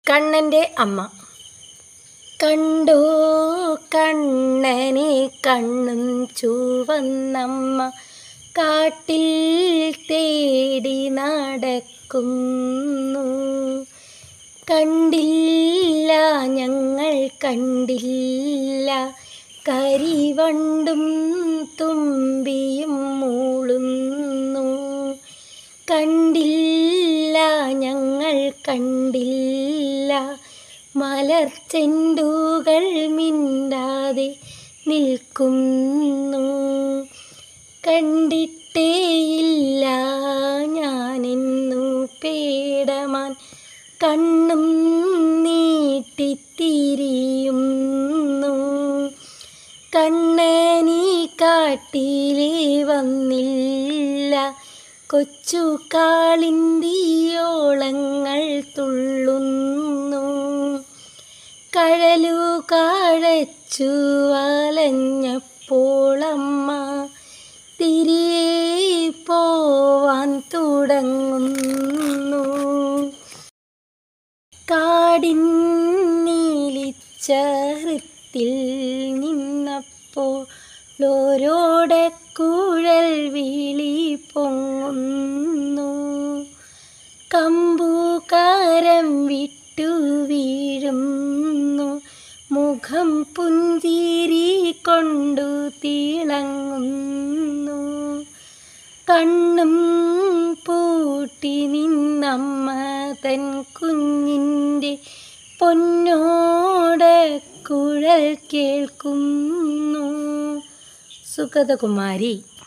കണ്ണൻ്റെ അമ്മ കണ്ടോ കണ്ണനെ കണ്ണും ചുവന്നമ്മ കാട്ടിൽ തേടി നടക്കുന്നു കണ്ടില്ല ഞങ്ങൾ കണ്ടില്ല കരിവണ്ടും തുമ്പിയും മൂളുന്നു കണ്ടില്ല ഞങ്ങൾ കണ്ടില്ല മലർച്ചെണ്ടുകൾ മിണ്ടാതെ നിൽക്കുന്നു കണ്ടിട്ടേയില്ല ഞാനെന്നു പേടമാൻ കണ്ണും നീട്ടിത്തിരിയുന്നു കണ്ണനീ കാട്ടിലേ വന്നില്ല കൊച്ചു കാളിന്തിയോളങ്ങൾ തുള്ളുന്നു കഴലു കാഴച്ചു വലഞ്ഞപ്പോളമ്മ തിരികെ പോവാൻ തുടങ്ങുന്നു കാടിൻ നീലിച്ച ഹൃത്തിൽ നിന്നപ്പോൾ ഓരോടെ കുഴൽ വിളി പൊങ്ങുന്നു കമ്പുകാരം വിട്ടു വീഴുന്നു മുഖം പുഞ്ചിരി കൊണ്ടു തിളങ്ങുന്നു കണ്ണും പൂട്ടി നിന്നമ്മ തൻ കുഞ്ഞിൻ്റെ പൊന്നോടെ കുഴൽ കേൾക്കുന്നു സുഗതകുമാരി